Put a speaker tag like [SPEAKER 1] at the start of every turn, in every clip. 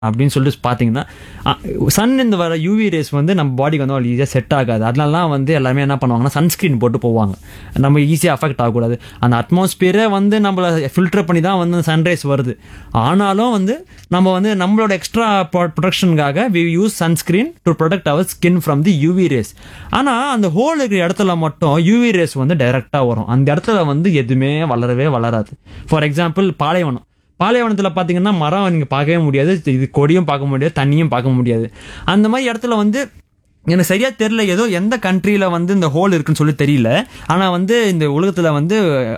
[SPEAKER 1] அப்படின்னு சொல்லிட்டு பார்த்தீங்கன்னா சன் இந்த வர யூவி ரேஸ் வந்து நம்ம பாடிக்கு வந்து அவ்வளோ ஈஸியாக செட் ஆகாது அதனால வந்து எல்லாருமே என்ன பண்ணுவாங்கன்னா சன்ஸ்கிரீன் போட்டு போவாங்க நம்ம ஈஸியாக அஃபெக்ட் ஆகக்கூடாது அந்த அட்மாஸ்பியரே வந்து நம்மளை ஃபில்டர் பண்ணி தான் வந்து சன்ரைஸ் வருது ஆனாலும் வந்து நம்ம வந்து நம்மளோட எக்ஸ்ட்ரா ப்ரொடக்ஷனுக்காக we use sunscreen to protect our skin from the UV rays ஆனால் அந்த ஹோல் இருக்கிற இடத்துல மட்டும் யூவி ரேஸ் வந்து டைரெக்டாக வரும் அந்த இடத்துல வந்து எதுவுமே வளரவே வளராது ஃபார் எக்ஸாம்பிள் பாலைவனம் பாலைவனத்தில் பார்த்தீங்கன்னா மரம் நீங்கள் பார்க்கவே முடியாது இது கொடியும் பார்க்க முடியாது தண்ணியும் பார்க்க முடியாது அந்த மாதிரி இடத்துல வந்து எனக்கு சரியா தெரியல ஏதோ எந்த கண்ட்ரியில வந்து இந்த ஹோல் இருக்குன்னு சொல்லி தெரியல ஆனா வந்து இந்த உலகத்துல வந்து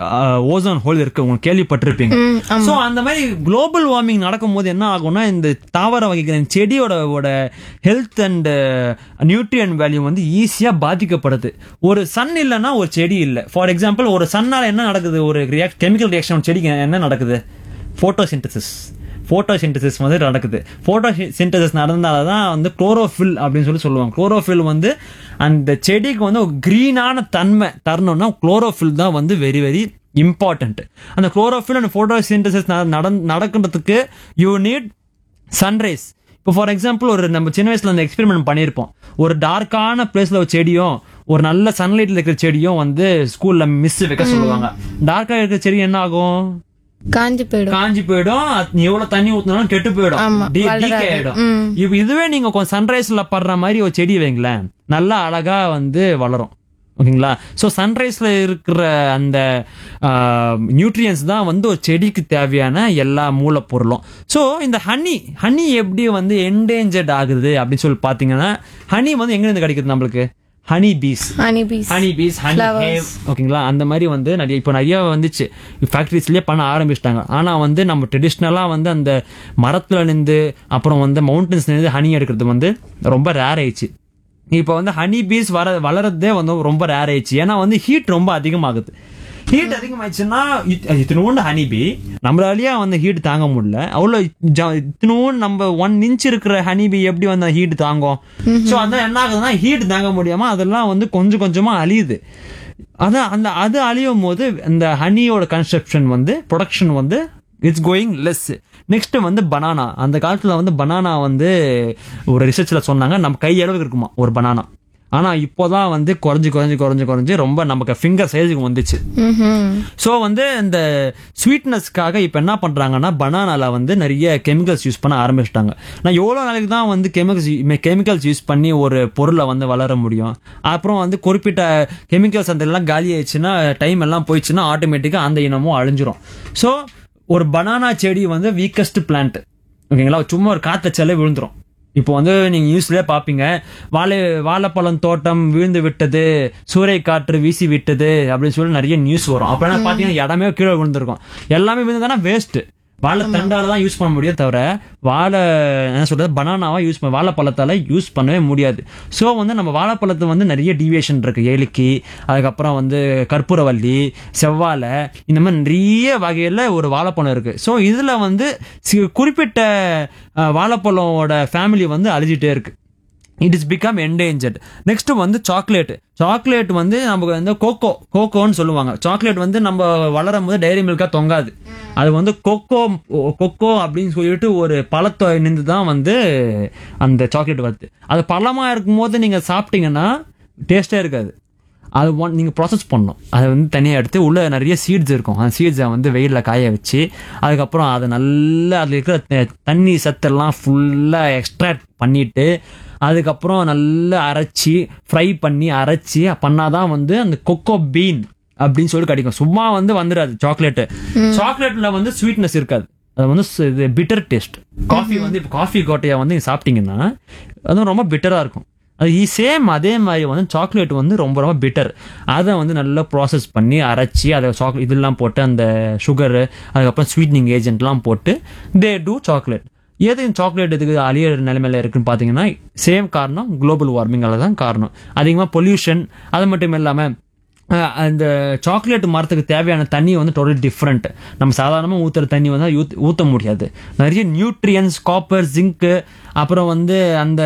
[SPEAKER 1] ஓசோன் ஹோல் இருக்கு உங்களுக்கு கேள்விப்பட்டிருப்பீங்க சோ அந்த மாதிரி குளோபல் வார்மிங் நடக்கும்போது என்ன ஆகும்னா இந்த தாவர வகைகள் செடியோட ஹெல்த் அண்ட் நியூட்ரியன் வேல்யூ வந்து ஈஸியா பாதிக்கப்படுது ஒரு சன் இல்லைன்னா ஒரு செடி இல்லை ஃபார் எக்ஸாம்பிள் ஒரு சன்னால என்ன நடக்குது ஒரு ரியாக்ட் கெமிக்கல் ரியாக்ஷன் செடிக்கு என்ன நடக்குது ஃபோட்டோசிந்தசிஸ் ஃபோட்டோசிந்தசிஸ் வந்து நடக்குது ஃபோட்டோசிந்தசிஸ் நடந்தால தான் வந்து குளோரோஃபில் அப்படின்னு சொல்லி சொல்லுவாங்க குளோரோஃபில் வந்து அந்த செடிக்கு வந்து ஒரு க்ரீனான தன்மை தரணும்னா குளோரோஃபில் தான் வந்து வெரி வெரி இம்பார்ட்டன்ட் அந்த குளோரோஃபில் அண்ட் ஃபோட்டோசிந்தசிஸ் நடக்கிறதுக்கு யூ நீட் சன்ரைஸ் இப்போ ஃபார் எக்ஸாம்பிள் ஒரு நம்ம சின்ன வயசுல அந்த எக்ஸ்பெரிமெண்ட் பண்ணியிருப்போம் ஒரு டார்க்கான பிளேஸ்ல ஒரு செடியும் ஒரு நல்ல சன்லைட்ல இருக்கிற செடியும் வந்து ஸ்கூல்ல மிஸ் வைக்க சொல்லுவாங்க டார்க்கா இருக்கிற செடி என்ன ஆகும்
[SPEAKER 2] காஞ்சி போயிடும்
[SPEAKER 1] காஞ்சி போயிடும் அது எவ்வளவு தண்ணி ஊத்தினாலும் கெட்டு போயிடும்
[SPEAKER 2] ஆமா,
[SPEAKER 1] டி-
[SPEAKER 2] வளராது.
[SPEAKER 1] decay ஆயிடும்
[SPEAKER 2] ம்.
[SPEAKER 1] இப்ப இதுவே நீங்க கொஞ்சம் சன்ரைஸ்ல படுற மாதிரி ஒரு செடி வைங்களேன் நல்லா அழகா வந்து வளரும் ஓகேங்களா ஸோ சன்ரைஸ்ல இருக்கிற அந்த நியூட்ரியன்ஸ் தான் வந்து ஒரு செடிக்கு தேவையான எல்லா மூலப்பொருளும் ஸோ இந்த ஹனி ஹனி எப்படி வந்து என்டேஞ்சர்ட் ஆகுது அப்படின்னு சொல்லி பார்த்தீங்கன்னா ஹனி வந்து எங்கேருந்து கிடைக்குது நம்மளுக்கு honey bees
[SPEAKER 2] honey bees
[SPEAKER 1] honey bees honey
[SPEAKER 2] Flowers.
[SPEAKER 1] Have ஓகேங்களா அந்த மாதிரி வந்து நிறைய இப்போ நிறைய வந்துச்சு ஃபேக்ட்ரிஸ்லேயே பண்ண ஆரம்பிச்சிட்டாங்க ஆனால் வந்து நம்ம ட்ரெடிஷ்னலாக வந்து அந்த மரத்துல நின்று அப்புறம் வந்து மவுண்டன்ஸ் நின்று ஹனி எடுக்கிறது வந்து ரொம்ப ரேர் ஆயிடுச்சு இப்போ வந்து ஹனி பீஸ் வர வளர்றதே வந்து ரொம்ப ரேர் ஆயிடுச்சு ஏன்னா வந்து ஹீட் ரொம்ப அதிகமாகுது ஹீட் அதிகமாயிடுச்சுன்னா இத்- இத்தினூண்டு ஹனி பீ நம்மளாலேயே வந்து ஹீட் தாங்க முடியல அவ்வளோ ஜ- இத்தினூண்டு நம்ம ஒன் இன்ச் இருக்கிற ஹனி பீ எப்படி வந்து ஹீட் தாங்கும் ஸோ அதான் என்ன ஆகுதுன்னா ஹீட் தாங்க முடியாம அதெல்லாம் வந்து கொஞ்சம் கொஞ்சமா அழியுது அதான் அந்த அது அழியும் போது இந்த ஹனியோட கன்ஸ்ட்ரக்ஷன் வந்து ப்ரொடக்ஷன் வந்து இட்ஸ் கோயிங் லெஸ் நெக்ஸ்ட் வந்து பனானா அந்த காலத்துல வந்து பனானா வந்து ஒரு ரிசர்ச்ல சொன்னாங்க நம்ம கை அளவுக்கு இருக்குமா ஒரு பனானா ஆனா இப்போதான் வந்து குறைஞ்சு குறைஞ்சு குறைஞ்சு குறைஞ்சு ரொம்ப நமக்கு ஃபிங்கர் சைஸுக்கு வந்துச்சு
[SPEAKER 2] ம்ஹும்.
[SPEAKER 1] ஸோ வந்து இந்த ஸ்வீட்னஸ்க்காக இப்போ என்ன பண்ணுறாங்கன்னா பனானால வந்து நிறைய கெமிக்கல்ஸ் யூஸ் பண்ண ஆரம்பிச்சிட்டாங்க நான் எவ்வளோ நாளைக்கு தான் வந்து கெமிக்கல்ஸ் கெமிக்கல்ஸ் யூஸ் பண்ணி ஒரு பொருளை வந்து வளர முடியும் அப்புறம் வந்து குறிப்பிட்ட கெமிக்கல்ஸ் அந்த எல்லாம் காலி ஆயிடுச்சுன்னா டைம் எல்லாம் போயிடுச்சுன்னா ஆட்டோமேட்டிக்காக அந்த இனமும் அழிஞ்சிரும் ஸோ ஒரு பனானா செடி வந்து வீக்கஸ்ட் பிளான்ட் ஓகேங்களா சும்மா ஒரு காத்தச்சாலே விழுந்துரும் இப்போ வந்து நீங்க நியூஸ்லயே பாப்பீங்க வாழை வாழைப்பழம் தோட்டம் விழுந்து விட்டது சூறை காற்று வீசி விட்டது அப்படின்னு சொல்லி நிறைய நியூஸ் வரும் அப்ப என்ன பாத்தீங்கன்னா இடமே கீழே விழுந்திருக்கும் எல்லாமே விழுந்ததுன்னா வேஸ்ட் வாழை தண்டால தான் யூஸ் பண்ண முடியும் தவிர வாழை என்ன சொல்றது பனானாவா யூஸ் பண்ண வாழைப்பழத்தால யூஸ் பண்ணவே முடியாது ஸோ வந்து நம்ம வாழைப்பழத்து வந்து நிறைய டிவியேஷன் இருக்கு ஏலிக்கி அதுக்கப்புறம் வந்து கற்பூரவல்லி செவ்வாழை இந்த மாதிரி நிறைய வகையில் ஒரு வாழைப்பழம் இருக்கு ஸோ இதுல வந்து சி- குறிப்பிட்ட அஹ், வாழைப்பழமோட ஃபேமிலி வந்து அழிஞ்சிட்டே இருக்கு it is become endangered next வந்து சாக்லேட் சாக்லேட் வந்து நமக்கு வந்து கோகோ கோகோன்னு சொல்லுவாங்க சாக்லேட் வந்து நம்ம வளரும் போது டைரி மில்கா தொங்காது அது வந்து கொக்கோ கொக்கோ அப்படின்னு சொல்லிட்டு ஒரு பழத்தை நின்று தான் வந்து அந்த சாக்லேட் வருது அது பழமா இருக்கும் போது நீங்க சாப்பிட்டீங்கன்னா டேஸ்டே இருக்காது அது ஒன் நீங்கள் ப்ராசஸ் பண்ணணும் அதை வந்து தனியாக எடுத்து உள்ளே நிறைய சீட்ஸ் இருக்கும் அந்த சீட்ஸை வந்து வெயிலில் காய வச்சு அதுக்கப்புறம் அதை நல்லா அதில் இருக்கிற த- தண்ணி சத்தெல்லாம் ஃபுல்லாக எக்ஸ்ட்ராக்ட் பண்ணிட்டு அதுக்கப்புறம் நல்லா அரைச்சி ஃப்ரை பண்ணி அரைச்சி பண்ணாதான் வந்து அந்த கொக்கோ பீன் அப்படின்னு சொல்லி கிடைக்கும் சும்மா வந்து வந்துடாது சாக்லேட்டு சாக்லேட்ல வந்து ஸ்வீட்னஸ் இருக்காது அது வந்து ச- இது பிட்டர் டேஸ்ட் காஃபி வந்து இப்போ காஃபி கோட்டையை வந்து நீங்க சாப்பிட்டீங்கன்னா அதுவும் ரொம்ப பிட்டரா இருக்கும் அது சேம் அதே மாதிரி வந்து சாக்லேட் வந்து ரொம்ப ரொம்ப பிட்டர் அதை வந்து நல்லா ப்ராசஸ் பண்ணி அரைச்சி அதை சாக்லேட் இதெல்லாம் போட்டு அந்த சுகரு அதுக்கப்புறம் ஸ்வீட்னிங் ஏஜென்ட்லாம் போட்டு தே டூ சாக்லேட் எது சாக்லேட் இதுக்கு அழியிற நிலைமையில இருக்குன்னு பார்த்தீங்கன்னா சேம் காரணம் குளோபல் வார்மிங்கால தான் காரணம் அதிகமாக பொல்யூஷன் அது மட்டும் இல்லாமல் அஹ் அந்த சாக்லேட் மரத்துக்கு தேவையான தண்ணி வந்து டோட்டல் டிஃப்ரெண்ட் நம்ம சாதாரணமாக ஊற்றுற தண்ணி வந்து ஊத் ஊற்ற முடியாது நிறைய நியூட்ரியன்ஸ் காப்பர் ஜிங்க்கு அப்புறம் வந்து அந்த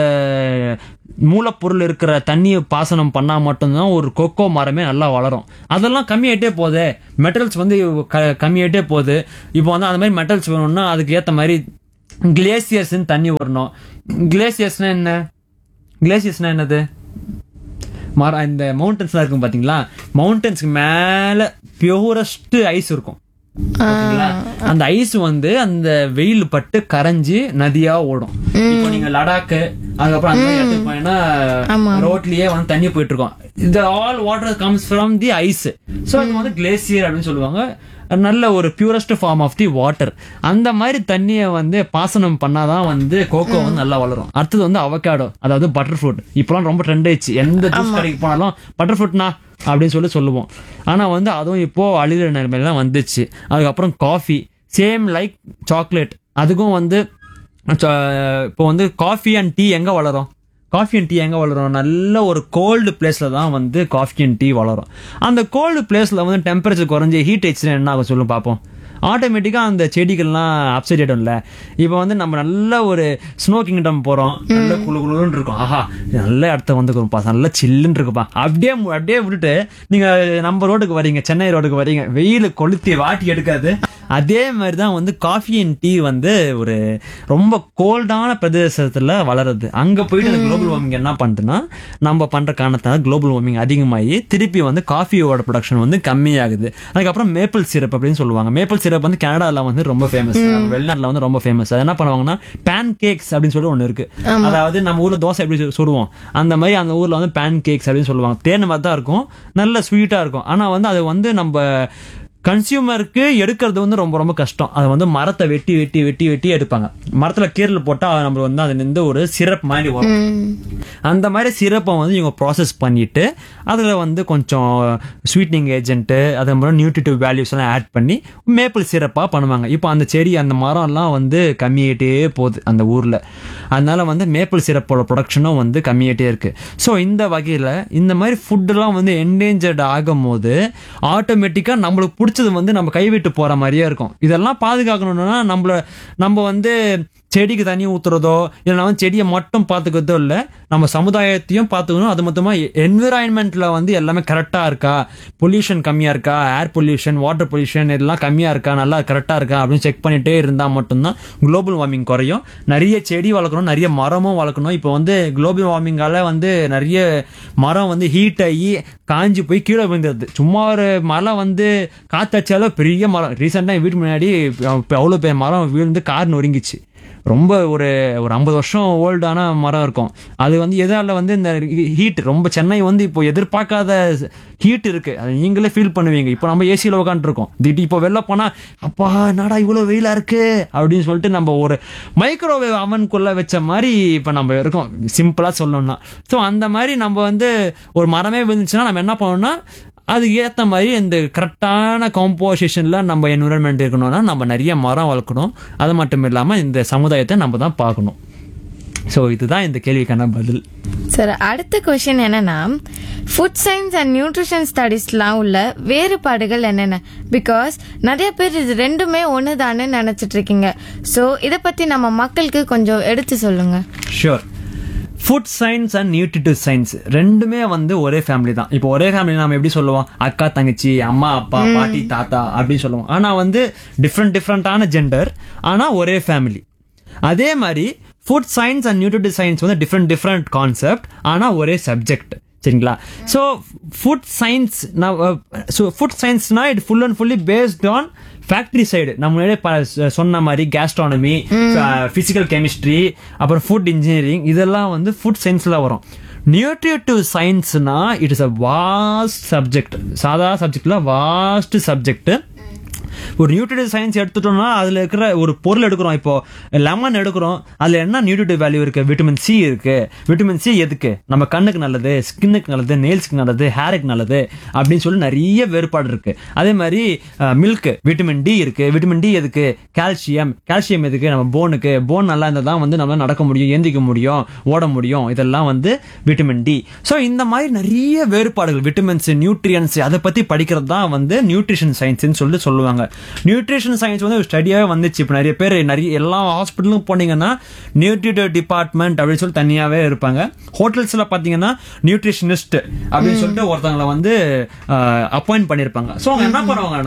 [SPEAKER 1] மூலப்பொருள் இருக்கிற தண்ணியை பாசனம் பண்ணால் மட்டும்தான் ஒரு கொக்கோ மரமே நல்லா வளரும் அதெல்லாம் கம்மியாயிட்டே போகுது மெட்டல்ஸ் வந்து க கம்மியாயிட்டே போகுது இப்போ வந்து அந்த மாதிரி மெட்டல்ஸ் வேணும்னா அதுக்கு ஏற்ற மாதிரி கிளேசியர்ஸ்னு தண்ணி வரணும் கிளேசியர்ஸ்னா என்ன கிளேசியர்ஸ்னா என்னது மரம் இந்த மவுண்டன்ஸ்லாம் இருக்கும் பாத்தீங்களா மவுண்டன்ஸ்க்கு மேல பியூரஸ்ட் ஐஸ் இருக்கும் ஓகேங்களா? அந்த ஐஸ் வந்து அந்த வெயில் பட்டு கரைஞ்சு நதியா ஓடும் இப்போ நீங்க லடாக்கு அதுக்கப்புறம் அந்த மாதிரி இடத்துக்கு போனீங்கன்னா ரோட்லயே வந்து தண்ணி போயிட்டு இருக்கோம் இந்த all water comes from the ice so அது வந்து கிளேசியர் அப்படின்னு சொல்லுவாங்க நல்ல ஒரு purest form of the water அந்த மாதிரி தண்ணியை வந்து பாசனம் பண்ணாதான் வந்து கோகோ வந்து நல்லா வளரும் அடுத்தது வந்து அவகாடோ அதாவது பட்டர் ஃப்ரூட் இப்போலாம் ரொம்ப ட்ரெண்ட் ஆயிடுச்சு எந்த ஜூஸ் கடைக்கு போனாலும் பட்டர் ஃப்ரூட்னா அப்படின்னு சொல்லி சொல்லுவோம் ஆனா வந்து அதுவும் இப்போ அழிகிற நிலைமையில தான் வந்துச்சு அதுக்கப்புறம் காஃபி சேம் லைக் சாக்லேட் அதுக்கும் வந்து ச- இப்போ வந்து காஃபி அண்ட் டீ எங்க வளரும் காஃபி அண்ட் டீ எங்க வளரும் நல்ல ஒரு கோல்டு பிளேஸ்ல தான் வந்து காஃபி அண்ட் டீ வளரும் அந்த கோல்டு பிளேஸ்ல வந்து டெம்பரேச்சர் குறைஞ்சி ஹீட் ஆயிடுச்சுன்னா என்ன ஆகும் சொல்லுங்க பார்ப்போம் ஆட்டோமேட்டிக்காக அந்த செடிகள்லாம் அப்சைட் ஆயிடும்ல இப்போ வந்து நம்ம நல்ல ஒரு ஸ்னோ கிங்டம் போகிறோம் நல்ல குளு குளுன்னு இருக்கும் ஆஹா நல்ல இடத்த வந்துருக்குப்பா நல்ல சில்லுன்னு இருக்குப்பா அப்படியே மு- அப்படியே விட்டுட்டு நீங்கள் நம்ம ரோட்டுக்கு வரீங்க சென்னை ரோட்டுக்கு வரீங்க வெயில் கொளுத்தி வாட்டி எடுக்காது அதே மாதிரி தான் வந்து காஃபி அண்ட் டீ வந்து ஒரு ரொம்ப கோல்டான பிரதேசத்தில் வளருது அங்கே போயிட்டு அந்த குளோபல் வார்மிங் என்ன பண்ணுதுன்னா நம்ம பண்ணுற காரணத்தால குளோபல் வார்மிங் அதிகமாகி திருப்பி வந்து காஃபியோட ப்ரொடக்ஷன் வந்து கம்மியாகுது அதுக்கப்புறம் மேப்பிள் சிரப் அப்படின்னு சொல்லுவாங்க மேப்பிள் சிரப் வந்து கனடால வந்து ரொம்ப ஃபேமஸ் வெளிநாட்டில் வந்து ரொம்ப ஃபேமஸ் அது என்ன பண்ணுவாங்கன்னா பேன் கேக்ஸ் அப்படின்னு சொல்லி ஒன்று இருக்கு அதாவது நம்ம ஊர்ல தோசை எப்படி சு- சுடுவோம் அந்த மாதிரி அந்த ஊர்ல வந்து பேன் கேக்ஸ் அப்படின்னு சொல்லுவாங்க தேன் மாதிரி தான் இருக்கும் நல்ல ஸ்வீட்டா இருக்கும் ஆனா வந்து அது வந்து நம்ம கன்சியூமருக்கு எடுக்கிறது வந்து ரொம்ப ரொம்ப கஷ்டம் அது வந்து மரத்தை வெட்டி வெட்டி வெட்டி வெட்டி எடுப்பாங்க மரத்துல கீரல் போட்டா நம்ம வந்து அது வந்து ஒரு சிரப் மாதிரி வரும் அந்த மாதிரி சிரப்பை வந்து இவங்க ப்ராசஸ் பண்ணிட்டு அதில் வந்து கொஞ்சம் ஸ்வீட்னிங் ஏஜென்ட்டு அது மாதிரி நியூட்ரிட்டிவ் வேல்யூஸ் எல்லாம் ஆட் பண்ணி மேப்பிள் சிரப்பாக பண்ணுவாங்க இப்போ அந்த செடி அந்த மரம்லாம் வந்து கம்மியாயிட்டே போகுது அந்த ஊரில் அதனால வந்து மேப்பிள் சிரப்போட ப்ரொடக்ஷனும் வந்து கம்மியாயிட்டே இருக்கு ஸோ இந்த வகையில் இந்த மாதிரி ஃபுட்டெல்லாம் வந்து என்டேஞ்சர்ட் ஆகும் போது ஆட்டோமேட்டிக்காக நம்மளுக்கு பிடிச்சது வந்து நம்ம கைவிட்டு போகிற மாதிரியே இருக்கும் இதெல்லாம் பாதுகாக்கணும்னா நம்மள நம்ம வந்து செடிக்கு தண்ணி ஊத்துறதோ இல்லைனா வந்து செடியை மட்டும் பார்த்துக்கிறதோ இல்லை நம்ம சமுதாயத்தையும் பார்த்துக்கணும் அது மொத்தமா என்விரான்மெண்ட்ல வந்து எல்லாமே கரெக்டா இருக்கா பொல்யூஷன் கம்மியா இருக்கா ஏர் பொல்யூஷன் வாட்டர் பொல்யூஷன் இதெல்லாம் கம்மியா இருக்கா நல்லா கரெக்டா இருக்கா அப்படின்னு செக் பண்ணிட்டே இருந்தா மட்டும்தான் குளோபல் வார்மிங் குறையும் நிறைய செடி வளர்க்கணும் நிறைய மரமும் வளர்க்கணும் இப்போ வந்து குளோபல் வார்மிங்கால வந்து நிறைய மரம் வந்து ஹீட் ஆகி காஞ்சி போய் கீழே விழுந்துருது சும்மா ஒரு மரம் வந்து காத்தடிச்சாலும் பெரிய மரம் ரீசெண்டாக வீட்டு முன்னாடி அவ்வளோ பெரிய மரம் விழுந்து கார் நொறுங்கிச்சு ரொம்ப ஒரு ஒரு ஐம்பது வருஷம் ஓல்டான மரம் இருக்கும் அது வந்து எதால வந்து இந்த ஹீட் ரொம்ப சென்னை வந்து இப்போ எதிர்பார்க்காத ஹீட் இருக்கு அது நீங்களே ஃபீல் பண்ணுவீங்க இப்போ நம்ம ஏசியில் உட்காந்துருக்கோம் திடீர் இப்போ வெளில போனா அப்பா என்னடா இவ்வளோ வெயிலா இருக்கு அப்படின்னு சொல்லிட்டு நம்ம ஒரு மைக்ரோவேவ் அவனுக்குள்ள வச்ச மாதிரி இப்போ நம்ம இருக்கோம் சிம்பிளா சொல்லணும்னா ஸோ அந்த மாதிரி நம்ம வந்து ஒரு மரமே விழுந்துச்சுன்னா நம்ம என்ன பண்ணணும்னா அதுக்கு ஏற்ற மாதிரி இந்த கரெக்டான காம்போசிஷனில் நம்ம என்விரான்மெண்ட் இருக்கணும்னா நம்ம நிறைய மரம் வளர்க்கணும் அது மட்டும் இல்லாமல் இந்த சமுதாயத்தை நம்ம தான் பார்க்கணும் ஸோ இதுதான் இந்த கேள்விக்கான பதில்
[SPEAKER 2] சார் அடுத்த கொஸ்டின் என்னன்னா ஃபுட் சயின்ஸ் அண்ட் நியூட்ரிஷன் ஸ்டடீஸ்லாம் உள்ள வேறுபாடுகள் என்னென்ன பிகாஸ் நிறைய பேர் இது ரெண்டுமே ஒன்று நினைச்சிட்டு இருக்கீங்க ஸோ இதை பத்தி நம்ம மக்களுக்கு கொஞ்சம் எடுத்து சொல்லுங்க
[SPEAKER 1] sure food science and nutritive science ரெண்டுமே வந்து ஒரே ஃபேமிலி தான் இப்போ ஒரே ஃபேமிலி நம்ம எப்படி சொல்லுவோம் அக்கா தங்கச்சி அம்மா அப்பா பாட்டி தாத்தா அப்படின்னு சொல்லுவோம் ஆனா வந்து டிஃப்ரெண்ட் டிஃப்ரெண்டான ஜெண்டர் ஆனா ஒரே ஃபேமிலி அதே மாதிரி food science and nutritive science வந்து டிஃப்ரெண்ட் டிஃப்ரெண்ட் கான்செப்ட் ஆனா ஒரே சப்ஜெக்ட் சரிங்களா so food science so food சயின்ஸ்னா it full and fully based on factory side நம்ம முன்னாடியே ப- சொன்ன மாதிரி கேஸ்ட்ரானமி பிசிக்கல் கெமிஸ்ட்ரி அப்புறம் ஃபுட் இன்ஜினியரிங் இதெல்லாம் வந்து ஃபுட் சயின்ஸ்ல வரும் நியூட்ரிட்டிவ் சயின்ஸ்னா it is a vast subject சாதா சப்ஜெக்ட்ல வாஸ்ட் சப்ஜெக்ட் ஒரு நியூட்ரிட்டிவ் சயின்ஸ் எடுத்துட்டோம்னா அதுல இருக்கிற ஒரு பொருள் எடுக்கிறோம் இப்போ லெமன் எடுக்கிறோம் அதுல என்ன நியூட்ரிட்டிவ் வேல்யூ இருக்கு விட்டமின் சி இருக்கு விட்டமின் சி எதுக்கு நம்ம கண்ணுக்கு நல்லது ஸ்கின்னுக்கு நல்லது நெயில்ஸ்க்கு நல்லது ஹேருக்கு நல்லது அப்படின்னு சொல்லி நிறைய வேறுபாடு இருக்கு அதே மாதிரி மில்க் விட்டமின் டி இருக்கு விட்டமின் டி எதுக்கு கால்சியம் கால்சியம் எதுக்கு நம்ம போனுக்கு போன் நல்லா இருந்தால் தான் வந்து நம்ம நடக்க முடியும் ஏந்திக்க முடியும் ஓட முடியும் இதெல்லாம் வந்து விட்டமின் டி ஸோ இந்த மாதிரி நிறைய வேறுபாடுகள் விட்டமின்ஸ் நியூட்ரியன்ஸ் அதை பத்தி படிக்கிறது தான் வந்து நியூட்ரிஷன் சயின்ஸ்னு சொல்லிட்டு சொல்லுவாங்க நியூட்ரிஷன் சயின்ஸ் வந்து ஒரு ஸ்டடியாவே வந்துச்சு இப்போ நிறைய பேர் நிறைய எல்லா ஹாஸ்பிட்டலும் போனீங்கன்னா நியூட்ரிட்டிவ் டிபார்ட்மெண்ட் அப்படின்னு சொல்லி தனியாவே இருப்பாங்க ஹோட்டல்ஸ்ல பாத்தீங்கன்னா நியூட்ரிஷனிஸ்ட் அப்படின்னு சொல்லிட்டு ஒருத்தவங்களை வந்து அப்பாயிண்ட் பண்ணிருப்பாங்க ஸோ அவங்க என்ன பண்ணுவாங்கன்னா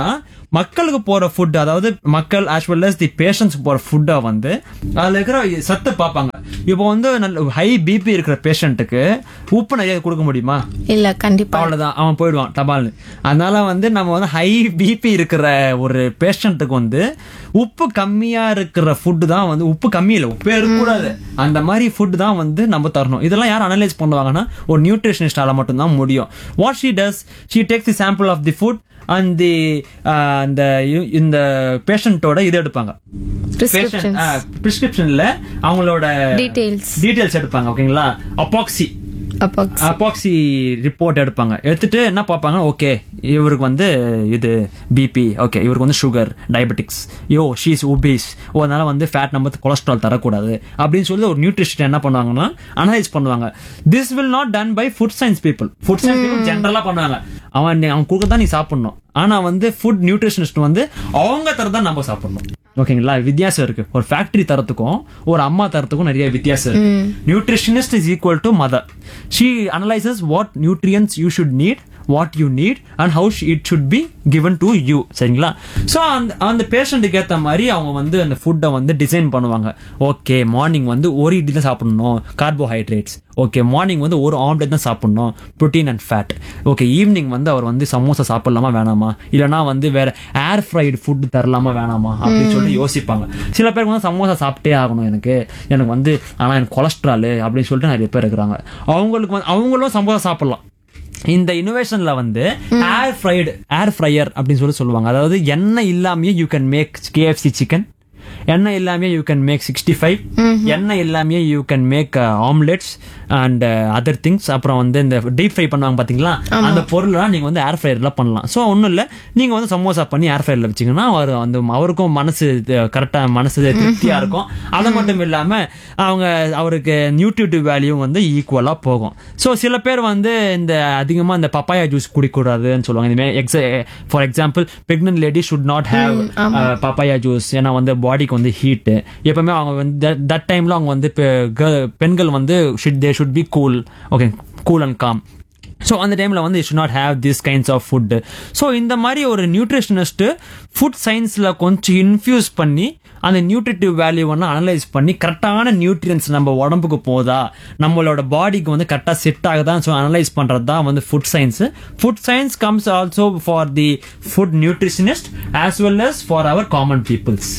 [SPEAKER 1] மக்களுக்கு போற ஃபுட் அதாவது மக்கள் as well as the patients போற ஃபுட்டை வந்து அதுல இருக்கிற சத்து பார்ப்பாங்க இப்போ வந்து நல்ல ஹை பிபி இருக்கிற பேஷண்ட்டுக்கு உப்பு நிறைய கொடுக்க முடியுமா
[SPEAKER 2] இல்ல கண்டிப்பா
[SPEAKER 1] அவ்வளவுதான் அவன் போயிடுவான் தபால்னு அதனால வந்து நம்ம வந்து ஹை பிபி இருக்கிற ஒரு பேஷண்ட்டுக்கு வந்து உப்பு கம்மியா இருக்கிற ஃபுட்டு தான் வந்து உப்பு கம்மி இல்லை உப்பே இருக்கக்கூடாது அந்த மாதிரி ஃபுட் தான் வந்து நம்ம தரணும் இதெல்லாம் யார் அனலைஸ் பண்ணுவாங்கன்னா ஒரு நியூட்ரிஷனிஸ்டால மட்டும்தான் முடியும் what she does she takes the sample of the food and the அந்த இந்த பேஷண்ட்டோட இது எடுப்பாங்க
[SPEAKER 2] Prescriptions.
[SPEAKER 1] பிரிஸ்கிரிப்ஷன்ல அவங்களோட
[SPEAKER 2] Details.
[SPEAKER 1] டீடைல்ஸ் எடுப்பாங்க ஓகேங்களா அப்பாக்சி
[SPEAKER 2] அப்போ
[SPEAKER 1] அப்பாக்சி ரிப்போர்ட் எடுப்பாங்க எடுத்துட்டு என்ன பார்ப்பாங்க ஓகே இவருக்கு வந்து இது பிபி ஓகே இவருக்கு வந்து சுகர் டயபெட்டிக்ஸ் யோ ஷீஸ் ஒபீஸ் ஓ அதனால வந்து ஃபேட் நம்பர் கொலஸ்ட்ரால் தரக்கூடாது அப்படின்னு சொல்லி ஒரு நியூட்ரிஷன் என்ன பண்ணுவாங்கன்னா அனலைஸ் பண்ணுவாங்க this will not done by food science people food science people ஜென்ரலா பண்ணுவாங்க அவன் நீ- அவன் கொடுக்க தான் நீ சாப்பிடணும் ஆனா வந்து ஃபுட் நியூட்ரிஷனிஸ்ட் வந்து அவங்க தரதான் நம்ம சாப்பிடணும் ஓகேங்களா வித்தியாசம் இருக்கு ஒரு ஃபேக்டரி தரத்துக்கும் ஒரு அம்மா தரத்துக்கும் நிறைய வித்தியாசம் இருக்கு nutritionist is equal to mother she analyses what nutrients you should need what you need and how it should be given to you சரிங்களா ஸோ அந்த அந்த பேஷண்ட்டுக்கு ஏற்ற மாதிரி அவங்க வந்து அந்த ஃபுட்டை வந்து டிசைன் பண்ணுவாங்க ஓகே மார்னிங் வந்து ஒரு இட்லி தான் சாப்பிடணும் கார்போஹைட்ரேட்ஸ் ஓகே மார்னிங் வந்து ஒரு ஆம்லெட் தான் சாப்பிடணும் protein and fat okay evening வந்து அவர் வந்து சமோசா சாப்பிடலாமா வேணாமா இல்லைனா வந்து வேற ஏர் ஃப்ரைடு ஃபுட் தரலாமா வேணாமா அப்படின்னு சொல்லிட்டு யோசிப்பாங்க சில பேருக்கு வந்து சமோசா சாப்பிட்டே ஆகணும் எனக்கு எனக்கு வந்து ஆனால் எனக்கு கொலஸ்ட்ரால் அப்படின்னு சொல்லிட்டு நிறைய பேர் இருக்கிறாங்க அவங்களுக்கு வந்து அவங்களும் சமோசா சாப்பிடலாம் இந்த இனோவேஷன்ல வந்து ஏர் ஃப்ரைடு ஏர் ஃப்ரையர் அப்படின்னு சொல்லி சொல்லுவாங்க அதாவது எண்ணெய் இல்லாமயே you can make KFC chicken எண்ணெய் இல்லாமயே you can make sixty five எண்ணெய் இல்லாமயே you can make omelettes and other things அப்புறம் வந்து இந்த டீப் ஃப்ரை பண்ணுவாங்க பாத்தீங்களா அந்த பொருள்லாம் நீங்க வந்து ஏர் ஃப்ரையர்ல பண்ணலாம் ஸோ ஒன்றும் இல்லை நீங்க வந்து சமோசா பண்ணி ஏர் ஃப்ரையர்ல வச்சீங்கன்னா அவர் அந்த அவருக்கும் மனசு கரெக்டா மனசு திருப்தியா இருக்கும் அது மட்டும் இல்லாம அவங்க அவருக்கு நியூட்ரிட்டிவ் வேல்யூ வந்து ஈக்குவலா போகும் ஸோ சில பேர் வந்து இந்த அதிகமா இந்த பப்பாயா ஜூஸ் குடிக்கூடாதுன்னு சொல்லுவாங்க இந்த எக்ஸ for example pregnant lady should not have papaya juice ஏன்னா வந்து பாடிக்கு வந்து ஹீட்டு எப்பவுமே அவங்க வந்து தட் டைம்ல அவங்க வந்து பெ- girl- பெண்கள் வந்து should they should be cool okay cool and calm so அந்த டைமில் வந்து should not have this kinds of food so இந்த மாதிரி ஒரு நியூட்ரிஷனிஸ்ட்டு ஃபுட் சயின்ஸில் கொஞ்சம் இன்ஃபியூஸ் பண்ணி அந்த நியூட்ரிட்டிவ் வேல்யூவெல்லாம் அனலைஸ் பண்ணி கரெக்டான நியூட்ரியன்ஸ் நம்ம உடம்புக்கு போதா நம்மளோட பாடிக்கு வந்து கரெக்டாக செட் ஆகுதான் ஸோ அனலைஸ் பண்ணுறது தான் வந்து food science food science comes also for the food nutritionist as well as for our common peoples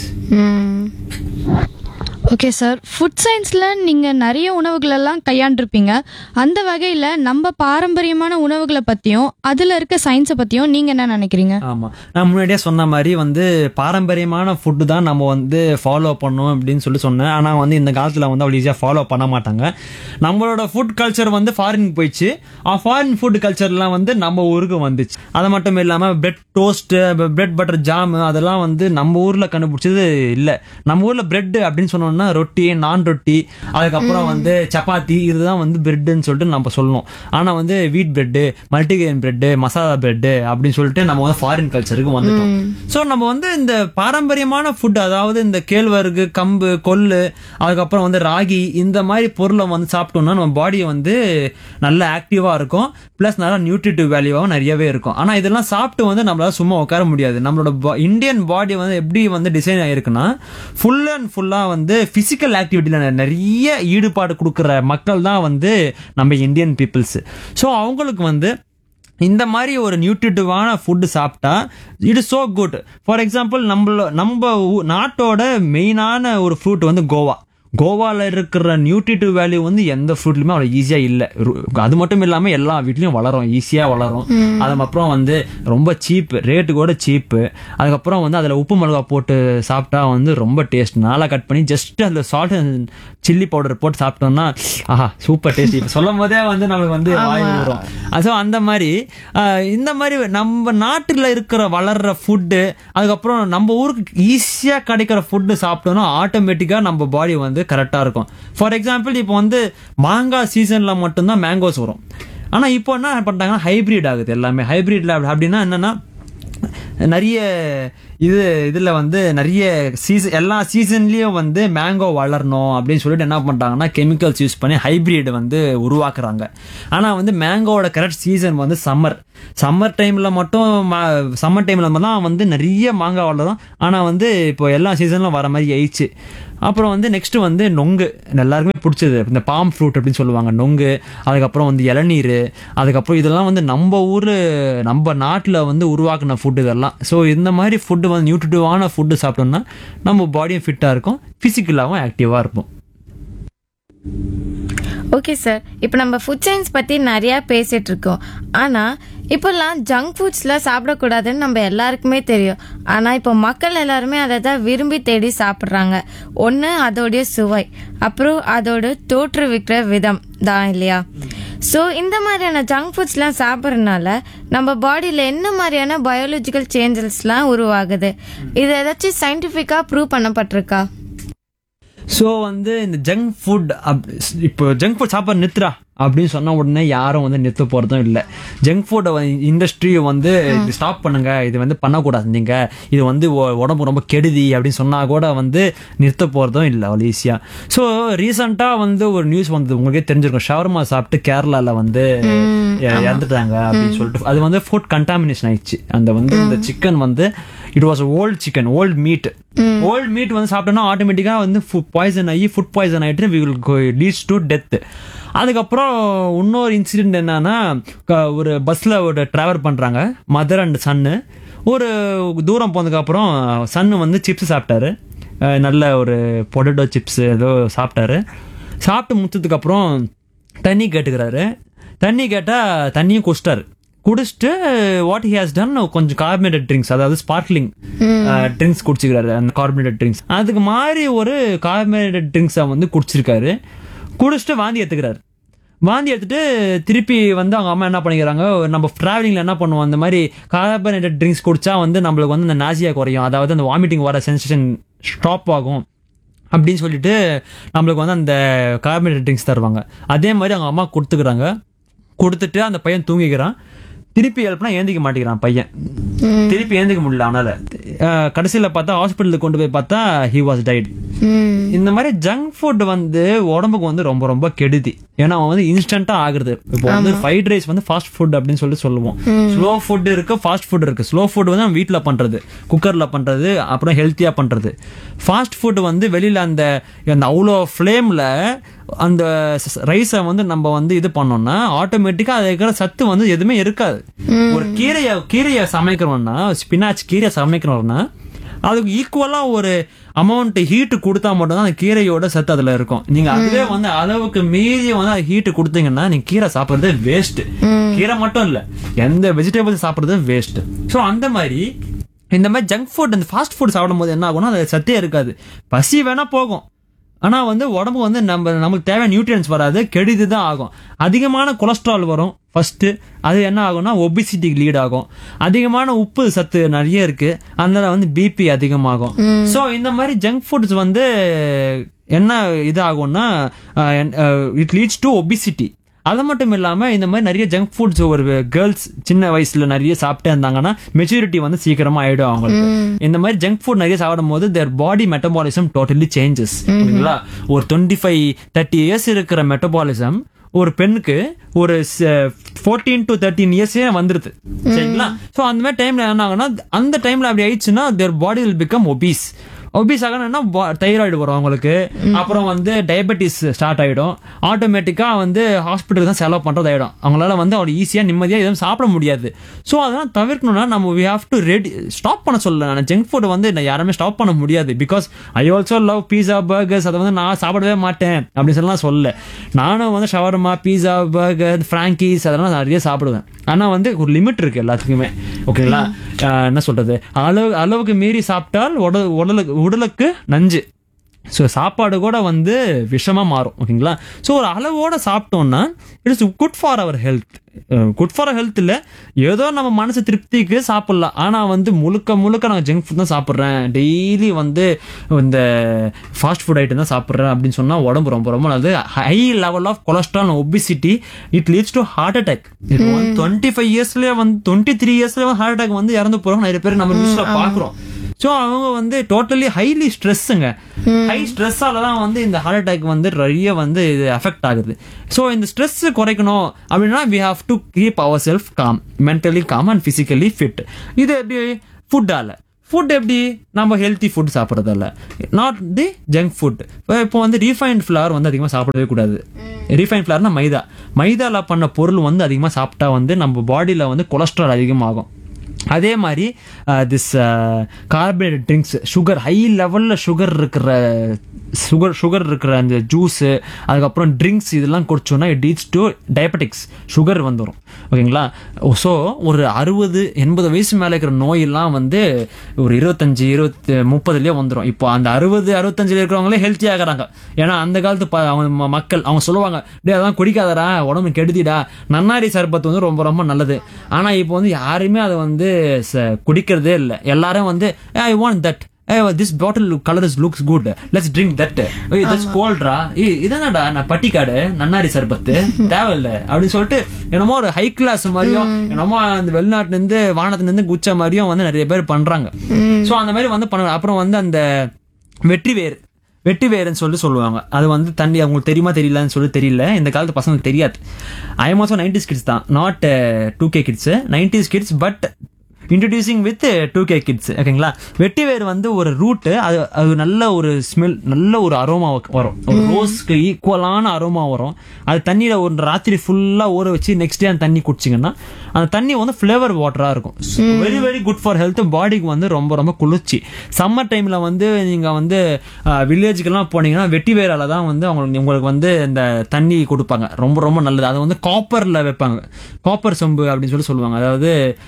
[SPEAKER 3] okay sir food சயின்ஸில் நீங்கள் நிறைய உணவுகள் எல்லாம் கையாண்டிருப்பீங்க அந்த வகையில் நம்ம பாரம்பரியமான உணவுகளை பற்றியும் அதில் இருக்க சயின்ஸை பற்றியும் நீங்கள் என்ன நினைக்கிறீங்க
[SPEAKER 1] ஆமா நான் முன்னாடியே சொன்ன மாதிரி வந்து பாரம்பரியமான ஃபுட்டு தான் நம்ம வந்து ஃபாலோ பண்ணோம் அப்படின்னு சொல்லி சொன்னேன் ஆனா வந்து இந்த காலத்துல வந்து அவ்வளோ ஈஸியாக ஃபாலோ பண்ண மாட்டாங்க நம்மளோட ஃபுட் கல்ச்சர் வந்து ஃபாரின் போயிடுச்சு ஆ ஃபாரின் ஃபுட் கல்ச்சர்லாம் வந்து நம்ம ஊருக்கு வந்துச்சு அது மட்டும் இல்லாம bread toast bread butter jam அதெல்லாம் வந்து நம்ம ஊர்ல கண்டுபிடிச்சது இல்ல நம்ம ஊர்ல பிரெட் அப்படின்னு சொன்னோம்னா ரொட்டி நான் ரொட்டி அதுக்கப்புறம் வந்து சப்பாத்தி இதுதான் வந்து பிரெட்னு சொல்லிட்டு நம்ம சொல்லணும் ஆனா வந்து wheat bread multigrain bread masala bread அப்படின்னு சொல்லிட்டு நம்ம வந்து ஃபாரின் கல்ச்சருக்கு வந்துட்டோம் ஸோ நம்ம வந்து இந்த பாரம்பரியமான ஃபுட் அதாவது இந்த கேழ்வரகு கம்பு கொள்ளு அதுக்கப்புறம் வந்து ராகி இந்த மாதிரி பொருளை வந்து சாப்பிட்டோம்னா நம்ம பாடி வந்து நல்ல ஆக்டிவா இருக்கும் ப்ளஸ் நல்லா நியூட்ரிட்டிவ் வேல்யூவாகவும் நிறையவே இருக்கும் ஆனா இதெல்லாம் சாப்பிட்டு வந்து நம்மளால சும்மா உட்கார முடியாது நம்மளோட இந்தியன் பாடி வந்து எப்படி வந்து டிசைன் ஆயிருக்குன்னா ஃபுல் அண்ட் ஃபுல்லா வந்து பிசிக்கல் ஆக்டிவிட்டியில நிறைய ஈடுபாடு கொடுக்குற மக்கள் தான் வந்து நம்ம இந்தியன் பீப்புள்ஸ் ஸோ அவங்களுக்கு வந்து இந்த மாதிரி ஒரு நியூட்ரிட்டிவான ஃபுட்டு சாப்பிட்டா it is so good for example நம்மள நம்ம ஊ- நாட்டோட மெயினான ஒரு ஃப்ரூட் வந்து கோவா கோவால இருக்கிற நியூட்ரிட்டிவ் வேல்யூ வந்து எந்த ஃப்ரூட்லயுமே அவ்வளோ ஈஸியா இல்ல ரு- அது மட்டும் இல்லாம எல்லா வீட்லயும் வளரும் ஈஸியா வளரும் அதுக்கப்புறம் வந்து ரொம்ப சீப் ரேட்டு கூட சீப்பு அதுக்கப்புறம் வந்து அதுல உப்பு மிளகா போட்டு சாப்பிட்டா வந்து ரொம்ப டேஸ்ட் நாளா கட் பண்ணி ஜஸ்ட் அதுல சால்ட் சில்லி பவுடர் போட்டு சாப்பிட்டோம்னா ஆஹா சூப்பர் டேஸ்ட் இப்போ சொல்லும் போதே வந்து நமக்கு வந்து வாய் வரும் ஸோ அந்த மாதிரி ஆஹ், இந்த மாதிரி நம்ம நாட்டில் இருக்கிற வளர்ற ஃபுட்டு அதுக்கப்புறம் நம்ம ஊருக்கு ஈஸியாக கிடைக்கிற ஃபுட்டு சாப்பிட்டோம்னா ஆட்டோமேட்டிக்காக நம்ம பாடி வந்து கரெக்டாக இருக்கும் ஃபார் எக்ஸாம்பிள் இப்போ வந்து மாங்காய் சீசனில் மட்டும்தான் மேங்கோஸ் வரும் ஆனால் இப்போ என்ன பண்ணிட்டாங்கன்னா ஹைபிரிட் ஆகுது எல்லாமே ஹைபிரிட்ல அப்படின்னா என்னன்னா நிறைய இது இதுல வந்து நிறைய சீசன் எல்லா சீசன்லயும் வந்து மேங்கோ வளரணும் அப்படின்னு சொல்லிட்டு என்ன பண்றாங்கன்னா கெமிக்கல்ஸ் யூஸ் பண்ணி ஹைபிரிட் வந்து உருவாக்குறாங்க ஆனா வந்து மேங்கோவோட கரெக்ட் சீசன் வந்து சம்மர் சம்மர் டைம்ல மட்டும் சம்மர் டைம்ல தான் வந்து நிறைய மாங்காய் வளரும் ஆனா வந்து இப்போ எல்லா சீசன்லும் வர மாதிரி ஆயிடுச்சு அப்புறம் வந்து நெக்ஸ்ட் வந்து நொங்கு எல்லாருக்குமே பிடிச்சது இந்த பாம் ஃப்ரூட் அப்படின்னு சொல்லுவாங்க நொங்கு அதுக்கப்புறம் வந்து இளநீர் அதுக்கப்புறம் இதெல்லாம் வந்து நம்ம ஊர் நம்ம நாட்டில் வந்து உருவாக்குன ஃபுட்டு இதெல்லாம் ஸோ இந்த மாதிரி ஃபுட்டு வந்து நியூட்ரிட்டிவான ஃபுட்டு சாப்பிட்டோம்னா நம்ம பாடியும் ஃபிட்டாக இருக்கும் ஃபிசிக்கலாகவும் ஆக்டிவாக இருப்போம்
[SPEAKER 2] ஓகே சார் இப்போ நம்ம ஃபுட் சயின்ஸ் பற்றி நிறையா பேசிட்டு இருக்கோம் ஆனால் இப்போல்லாம் ஜங்க் ஃபுட்ஸ்லாம் சாப்பிடக்கூடாதுன்னு நம்ம எல்லாருக்குமே தெரியும் ஆனால் இப்போ மக்கள் எல்லாருமே அதை தான் விரும்பி தேடி சாப்பிட்றாங்க ஒன்று அதோடைய சுவை அப்புறம் அதோட தோற்றுவிக்கிற விதம் தான் இல்லையா ஸோ இந்த மாதிரியான ஜங்க் ஃபுட்ஸ்லாம் சாப்பிட்றதுனால நம்ம பாடியில் என்ன மாதிரியான பயாலஜிக்கல் சேஞ்சஸ்லாம் உருவாகுது இது ஏதாச்சும் சயின்டிஃபிக்காக ப்ரூவ் பண்ணப்பட்டிருக்கா
[SPEAKER 1] ஸோ வந்து இந்த ஜங்க் ஃபுட் அப் இப்போ ஜங்க் ஃபுட் சாப்பிட நிறுத்துறா அப்படின்னு சொன்ன உடனே யாரும் வந்து நிறுத்த போறதும் இல்லை ஜங்க் ஃபுட் இண்டஸ்ட்ரியை வந்து ஸ்டாப் பண்ணுங்க இது வந்து பண்ணக்கூடாது நீங்க இது வந்து உ- உடம்பு ரொம்ப கெடுதி அப்படின்னு சொன்னா கூட வந்து நிறுத்த போறதும் இல்லை அவ்வளோ ஈஸியா ஸோ ரீசெண்டாக வந்து ஒரு நியூஸ் வந்தது உங்களுக்கே தெரிஞ்சிருக்கும் ஷவர்மா சாப்பிட்டு கேரளால வந்து இ- இறந்துட்டாங்க அப்படின்னு சொல்லிட்டு அது வந்து ஃபுட் கண்டாமினேஷன் ஆயிடுச்சு அந்த வந்து இந்த சிக்கன் வந்து it was old chicken old meat old meat வந்து சாப்பிட்டோம்னா ஆட்டோமேட்டிக்காக வந்து பாய்சன் ஆகி ஃபுட் பாய்சன் ஆகிட்டு we will leads to death அதுக்கப்புறம் இன்னொரு இன்சிடென்ட் என்னன்னா க- ஒரு பஸ்ஸில் ஒரு டிராவல் பண்ணுறாங்க மதர் அண்ட் சன்னு ஒரு தூரம் போனதுக்கப்புறம் சன்னு வந்து சிப்ஸ் சாப்பிட்டாரு அஹ் நல்ல ஒரு பொட்டேட்டோ சிப்ஸ் ஏதோ சாப்பிட்டாரு சாப்பிட்டு முடிச்சதுக்கப்புறம் தண்ணி கேட்டுக்கிறாரு தண்ணி கேட்டால் தண்ணியும் குடிச்சிட்டாரு குடிச்சிட்டு வாட் ஹி ஹாஸ் டன் கொஞ்சம் கார்பனேட்டட் ட்ரிங்க்ஸ் அதாவது ஸ்பார்க்லிங் ட்ரிங்க்ஸ் குடிச்சிக்கிறாரு அந்த கார்பனேட்டட் ட்ரிங்க்ஸ் அதுக்கு மாதிரி ஒரு கார்பனேட்டட் ட்ரிங்க்ஸை வந்து குடிச்சிருக்காரு குடிச்சிட்டு வாந்தி எடுத்துக்கிறாரு வாந்தி எடுத்துட்டு திருப்பி வந்து அவங்க அம்மா என்ன பண்ணிக்கிறாங்க நம்ம டிராவலிங்ல என்ன பண்ணுவோம் அந்த மாதிரி கார்பனேட்டட் ட்ரிங்க்ஸ் குடிச்சா வந்து நம்மளுக்கு வந்து இந்த நாசியா குறையும் அதாவது அந்த வாமிட்டிங் வர சென்சேஷன் ஸ்டாப் ஆகும் அப்படின்னு சொல்லிட்டு நம்மளுக்கு வந்து அந்த கார்பனேட்டட் ட்ரிங்க்ஸ் தருவாங்க அதே மாதிரி அவங்க அம்மா கொடுத்துக்கிறாங்க கொடுத்துட்டு அந்த பையன் தூங்கிக்கிறான் திருப்பி எழுப்பினா ஏந்திக்க மாட்டேங்கிறான் பையன் திருப்பி ஏந்திக்க முடியல அவனால அஹ் கடைசியில பார்த்தா ஹாஸ்பிட்டலுக்கு கொண்டு போய் பார்த்தா ஹி வாஸ் டைட் இந்த மாதிரி ஜங்க் ஃபுட் வந்து உடம்புக்கு வந்து ரொம்ப ரொம்ப கெடுதி ஏன்னா அவன் வந்து இன்ஸ்டன்டா ஆகுறது இப்போ வந்து ஃப்ரைட் ரைஸ் வந்து ஃபாஸ்ட் ஃபுட் அப்படின்னு சொல்லிட்டு சொல்லுவோம் ஸ்லோ ஃபுட் இருக்கு ஃபாஸ்ட் ஃபுட் இருக்கு ஸ்லோ ஃபுட் வந்து நம்ம வீட்டில் பண்றது குக்கர்ல பண்றது அப்புறம் ஹெல்த்தியா பண்றது ஃபாஸ்ட் ஃபுட் வந்து வெளியில அந்த அந்த அவ்வளோ ஃப்ளேம்ல அந்த ரைஸை வந்து நம்ம வந்து இது பண்ணோம்னா ஆட்டோமேட்டிக்கா அது இருக்கிற சத்து வந்து எதுவுமே இருக்காது ஒரு கீரையை கீரையை சமைக்கிறோம்னா ஸ்பினாச் கீரையை சமைக்கிறோம்னா அதுக்கு ஈக்குவலா ஒரு அமௌண்ட் ஹீட் கொடுத்தா மட்டும்தான் அந்த கீரையோட சத்து அதுல இருக்கும் நீங்க அதுவே வந்து அளவுக்கு மீறி வந்து அது ஹீட் கொடுத்தீங்கன்னா நீங்க கீரை சாப்பிடுறது வேஸ்ட் கீரை மட்டும் இல்ல எந்த வெஜிடபிள் சாப்பிடுறது வேஸ்ட் சோ அந்த மாதிரி இந்த மாதிரி ஜங்க் ஃபுட் அந்த ஃபாஸ்ட் ஃபுட் சாப்பிடும் போது என்ன ஆகும்னா அது சத்தே இருக்காது பசி வேணா போகும் ஆனா வந்து உடம்பு வந்து நம்ம நமக்கு தேவையான நியூட்ரியன்ஸ் வராது கெடுதி தான் ஆகும் அதிகமான கொலஸ்ட்ரால் வரும் ஃபர்ஸ்ட் அது என்ன ஆகும்னா ஒபிசிட்டிக்கு லீட் ஆகும் அதிகமான உப்பு சத்து நிறைய இருக்கு அதனால வந்து பிபி அதிகமாகும் ஸோ இந்த மாதிரி ஜங்க் ஃபுட்ஸ் வந்து என்ன இது ஆகும்னா இட் லீட்ஸ் டு ஒபிசிட்டி அது மட்டும் இல்லாம இந்த மாதிரி நிறைய ஜங்க் ஃபுட்ஸ் ஒரு கேர்ள்ஸ் சின்ன வயசுல நிறைய சாப்பிட்டே இருந்தாங்கன்னா மெச்சூரிட்டி வந்து சீக்கிரமா ஆயிடும் அவங்களுக்கு இந்த மாதிரி ஜங்க் ஃபுட் நிறைய சாப்பிடும் போது their body metabolism totally changes ஓகேங்களா ஒரு டுவெண்ட்டி ஃபைவ் தேர்ட்டி இயர்ஸ் இருக்கிற மெட்டபாலிசம் ஒரு பெண்ணுக்கு ஒரு ஃபோர்டீன் டு தேர்ட்டீன் இயர்ஸே வந்துருது சரிங்களா ஸோ அந்த மாதிரி டைம்ல என்ன ஆகும்னா அந்த டைம்ல அப்படி ஆயிடுச்சுன்னா their body will become obese obese ஆகணும்னா தைராய்டு வரும் அவங்களுக்கு அப்புறம் வந்து டயபெட்டிஸ் ஸ்டார்ட் ஆயிடும் ஆட்டோமேட்டிக்கா வந்து ஹாஸ்பிட்டல் தான் செலவு பண்றது ஆயிடும் அவங்களால வந்து அவ்வளோ ஈஸியா நிம்மதியா எதுவும் சாப்பிட முடியாது ஸோ அதெல்லாம் தவிர்க்கணும்னா நம்ம we have to ready stop பண்ண சொல்லல நான் ஜங்க் ஃபுட் வந்து நான் யாருமே ஸ்டாப் பண்ண முடியாது because I also love pizza burgers அதை வந்து நான் சாப்பிடவே மாட்டேன் அப்படின்னு சொல்லலாம் சொல்ல நானும் வந்து ஷவர்மா பீஸா பர்கர் ஃப்ராங்கீஸ் அதெல்லாம் நிறைய சாப்பிடுவேன் ஆனா வந்து ஒரு லிமிட் இருக்கு எல்லாத்துக்குமே ஓகேங்களா ஆஹ் என்ன சொல்றது அளவு அளவுக்கு மீறி சாப்பிட்டால் உடல் உடலுக்கு உடலுக்கு நஞ்சு ஸோ சாப்பாடு கூட வந்து விஷமா மாறும் ஓகேங்களா ஸோ ஒரு அளவோட சாப்பிட்டோம்னா it's good for our health good for health இல்லை ஏதோ நம்ம மனசு திருப்திக்கு சாப்பிடலாம் ஆனால் வந்து முழுக்க முழுக்க நான் ஜங்க் ஃபுட் தான் சாப்பிட்றேன் டெய்லி வந்து இந்த ஃபாஸ்ட் ஃபுட் ஐட்டம் தான் சாப்பிட்றேன் அப்படின்னு சொன்னால் உடம்பு ரொம்ப ரொம்ப நல்லது high level of cholesterol obesity it leads to heart attack twenty five இயர்ஸ்லேயே வந்து டுவெண்ட்டி த்ரீ இயர்ஸ்லேயே ஹார்ட் அட்டாக் வந்து இறந்து போகிறோம் நிறைய பேர் நம்ம நியூஸில் பார்க்குறோம் ஸோ அவங்க வந்து டோட்டலி ஹைலி ஸ்ட்ரெஸ்ஸுங்க ஹை ஸ்ட்ரெஸ்ஸால தான் வந்து இந்த ஹார்ட் அட்டாக் வந்து நிறைய வந்து இது அஃபெக்ட் ஆகுது ஸோ இந்த ஸ்ட்ரெஸ் குறைக்கணும் அப்படின்னா we have to keep our self calm mentally calm and physically fit இது எப்படி ஃபுட்டால ஃபுட் எப்படி நம்ம ஹெல்த்தி ஃபுட் சாப்பிட்றதில்ல நாட் தி ஜங்க் ஃபுட் இப்போ வந்து ரீஃபைன்ட் ஃப்ளவர் வந்து அதிகமாக சாப்பிடவே கூடாது ரீஃபைன் ஃப்ளவர்னா மைதா மைதால பண்ண பொருள் வந்து அதிகமாக சாப்பிட்டா வந்து நம்ம பாடியில் வந்து கொலஸ்ட்ரால் அதிகமாகும் அதே மாதிரி this carbonated drinks sugar high லெவலில் சுகர் இருக்கிற சுகர் சுகர் இருக்கிற அந்த ஜூஸு அதுக்கப்புறம் ட்ரிங்க்ஸ் இதெல்லாம் குடிச்சோன்னா it leads to diabetics sugar வந்துடும் ஓகேங்களா ஸோ ஒரு அறுபது எண்பது வயசு மேலே இருக்கிற நோயெல்லாம் வந்து ஒரு இருபத்தஞ்சு இருபத்தி முப்பதுலேயே வந்துடும் இப்போ அந்த அறுபது அறுபத்தஞ்சில் இருக்கிறவங்களே ஹெல்த்தி ஆகுறாங்க ஏன்னா அந்த காலத்து ப- அவங்க ம- மக்கள் அவங்க சொல்லுவாங்க டே அதெல்லாம் குடிக்காதடா உடம்பு கெடுதிடா நன்னாரி சர்பத் வந்து ரொம்ப ரொம்ப நல்லது ஆனால் இப்போ வந்து யாருமே அதை வந்து ச- குடிக்கிறதே இல்லை எல்லாரும் வந்து I want that this bottle colour is looks good let's drink that ஏய் தட்ஸ் கோல்ட்ரா ஏய் இதனடா நான் பட்டிக்காடு நன்னாரி சர்பத்து தேவையில்ல அப்படின்னு சொல்லிட்டு என்னமோ ஒரு ஹை கிளாஸ் மாதிரியும் என்னமோ அந்த வெளிநாட்டுல இருந்து வானத்துல இருந்து குச்ச மாதிரியும் வந்து நிறைய பேர் பண்றாங்க சோ அந்த மாதிரி வந்து பண்ணுவாங்க அப்புறம் வந்து அந்த வெற்றி வேர் வெட்டி வேர்னு சொல்லி சொல்லுவாங்க அது வந்து தண்ணி அவங்களுக்கு தெரியுமா தெரியலன்னு சொல்லி தெரியல இந்த காலத்து பசங்களுக்கு தெரியாது I am also nineties kids தான் not two K kids nineties kids but introducing with two K kids ஓகேங்களா வெட்டி வேர் வந்து ஒரு ரூட்டு அது அது நல்ல ஒரு ஸ்மெல் நல்ல ஒரு அரோமா வரும் ஒரு ரோஸ்க்கு ஈக்குவலான அரோமா வரும் அது தண்ணியில ஒரு ராத்திரி ஃபுல்லா ஊற வச்சு நெக்ஸ்ட் டே அந்த தண்ணி குடிச்சிங்கன்னா அந்த தண்ணி வந்து ஃப்ளேவர் வாட்டரா இருக்கும் very very good for health பாடிக்கு வந்து ரொம்ப ரொம்ப குளிர்ச்சி சம்மர் டைம்ல வந்து நீங்க வந்து வில்லேஜுக்கெல்லாம் போனீங்கன்னா வெட்டி வேரால தான் வந்து அவங்களுக்கு உங்களுக்கு வந்து இந்த தண்ணி கொடுப்பாங்க ரொம்ப ரொம்ப நல்லது அது வந்து காப்பர்ல வைப்பாங்க காப்பர் சொம்பு அப்படின்னு சொல்லி சொல்லுவாங்க அதாவது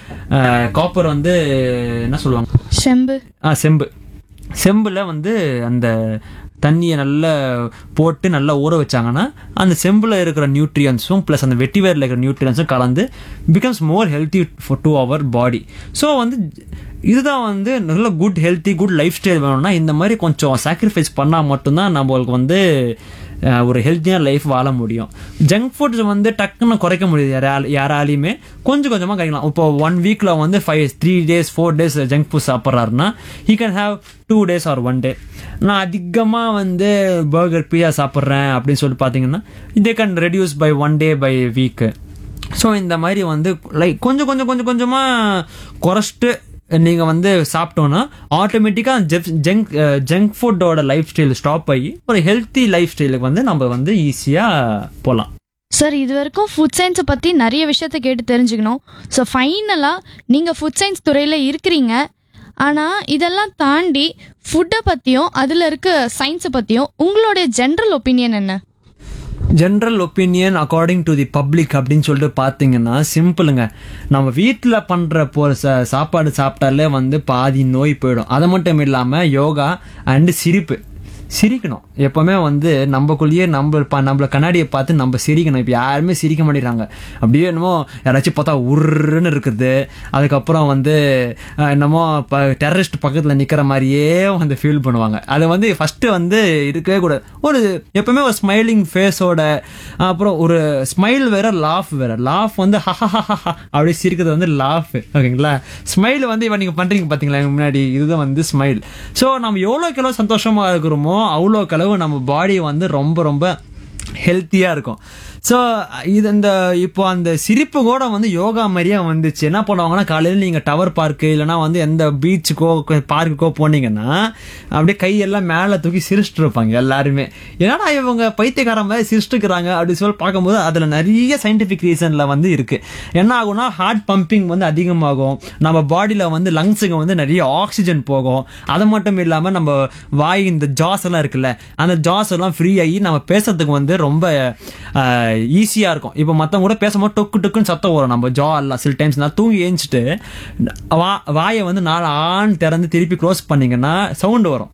[SPEAKER 1] காப்பர் வந்து என்ன சொல்லுவாங்க
[SPEAKER 3] செம்பு
[SPEAKER 1] ஆ செம்பு செம்புல வந்து அந்த தண்ணியை நல்லா போட்டு நல்லா ஊற வச்சாங்கன்னா அந்த செம்புல இருக்கிற நியூட்ரியன்ஸும் ப்ளஸ் அந்த வெட்டிவேரில் இருக்கிற நியூட்ரியன்ஸும் கலந்து becomes more healthy for to our body so வந்து இதுதான் வந்து நல்ல good healthy good lifestyle வேணும்னா இந்த மாதிரி கொஞ்சம் சாக்ரிஃபைஸ் பண்ணால் மட்டும்தான் நம்மளுக்கு வந்து அஹ், ஒரு ஹெல்த்தியான லைஃப் வாழ முடியும் ஜங்க் ஃபுட்ஸ் வந்து டக்குன்னு குறைக்க முடியாது யாரால யாராலையுமே கொஞ்சம் கொஞ்சமாக குறைக்கலாம் இப்போ ஒன் வீக்கில் வந்து five three days four days junk food சாப்பிட்றாருன்னா he can have two days or one day நான் அதிகமாக வந்து பர்கர் பீஸா சாப்பிட்றேன் அப்படின்னு சொல்லி பார்த்தீங்கன்னா இதே can reduce by one day by week so இந்த மாதிரி வந்து லைக் கொஞ்சம் கொஞ்சம் கொஞ்சம் கொஞ்சமாக குறைச்சிட்டு நீங்கள் வந்து சாப்பிட்டோன்னா ஆட்டோமேட்டிக்காக ஜங்க் ஜங்க் ஃபுட்டோட லைஃப் ஸ்டைல் ஸ்டாப் ஆகி ஒரு ஹெல்த்தி லைஃப் ஸ்டைலுக்கு வந்து நம்ம வந்து ஈஸியாக போகலாம்
[SPEAKER 3] சார் இது வரைக்கும் ஃபுட் சயின்ஸை பற்றி நிறைய விஷயத்த கேட்டு தெரிஞ்சுக்கணும் ஸோ ஃபைனலாக நீங்கள் ஃபுட் சயின்ஸ் துறையில் இருக்கிறீங்க ஆனால் இதெல்லாம் தாண்டி ஃபுட்டை பற்றியும் அதில் இருக்க சயின்ஸை பற்றியும் உங்களுடைய ஜென்ரல் ஒப்பீனியன் என்ன
[SPEAKER 1] general opinion according to the public அப்படின்னு சொல்லிட்டு பார்த்தீங்கன்னா சிம்பிளுங்க நம்ம வீட்டில் பண்ணுற போ ச- சாப்பாடு சாப்பிட்டாலே வந்து பாதி நோய் போயிடும் அது மட்டும் இல்லாமல் யோகா அண்டு சிரிப்பு சிரிக்கணும் எப்பவுமே வந்து நம்மக்குள்ளேயே நம்ம ப- நம்மள கண்ணாடியை பார்த்து நம்ம சிரிக்கணும் இப்போ யாருமே சிரிக்க மாட்டேங்கிறாங்க அப்படியே என்னமோ யாராச்சும் பார்த்தா உருன்னு இருக்குது அதுக்கப்புறம் வந்து அஹ், என்னமோ டெரரிஸ்ட் பக்கத்தில் நிற்கிற மாதிரியே வந்து ஃபீல் பண்ணுவாங்க அது வந்து ஃபர்ஸ்ட் வந்து இருக்கவே கூடாது ஒரு எப்பவுமே ஒரு ஸ்மைலிங் ஃபேஸோட அப்புறம் ஒரு ஸ்மைல் வேற லாஃப் வேற லாஃப் வந்து ஹஹஹஹஹ அப்படி சிரிக்கிறது வந்து லாஃப் ஓகேங்களா ஸ்மைல் வந்து இப்போ நீங்கள் பண்ணுறீங்க பார்த்தீங்களா எனக்கு முன்னாடி இதுதான் வந்து ஸ்மைல் ஸோ நம்ம எவ்வளோக்கு எவ்வளோ சந்தோஷமாக இருக்கிறோமோ அவ்வளோக்கு அளவு நம்ம பாடி வந்து ரொம்ப ரொம்ப ஹெல்த்தியாக இருக்கும் ஸோ இது இந்த இப்போ அந்த சிரிப்பு கூட வந்து யோகா மாதிரியே வந்துச்சு என்ன பண்ணுவாங்கன்னா காலையில் நீங்கள் டவர் பார்க்கு இல்லைனா வந்து எந்த பீச்சுக்கோ பார்க்குக்கோ போனீங்கன்னா அப்படியே கையெல்லாம் மேலே தூக்கி சிரிச்சிட்டு இருப்பாங்க எல்லாருமே என்னடா இவங்க பைத்தியக்காரன் மாதிரி சிரிச்சுக்கிறாங்க அப்படின்னு சொல்லி பார்க்கும்போது அதில் நிறைய சயின்டிஃபிக் ரீசனில் வந்து இருக்கு என்ன ஆகும்னா ஹார்ட் பம்பிங் வந்து அதிகமாகும் நம்ம பாடியில் வந்து லங்ஸுக்கு வந்து நிறைய ஆக்சிஜன் போகும் அது மட்டும் இல்லாமல் நம்ம வாய் இந்த ஜாஸ் எல்லாம் இருக்குல்ல அந்த ஜாஸ் எல்லாம் ஃப்ரீ ஆகி நம்ம பேசுறதுக்கு வந்து ரொம்ப ஈஸியாக இருக்கும் இப்போ மற்றவங்க கூட பேசும்போது டொக்கு டொக்குன்னு சத்தம் வரும் நம்ம ஜா எல்லாம் சில டைம்ஸ் நான் தூங்கி ஏஞ்சிட்டு வா வாயை வந்து நாலு ஆண் திறந்து திருப்பி க்ளோஸ் பண்ணீங்கன்னா சவுண்டு வரும்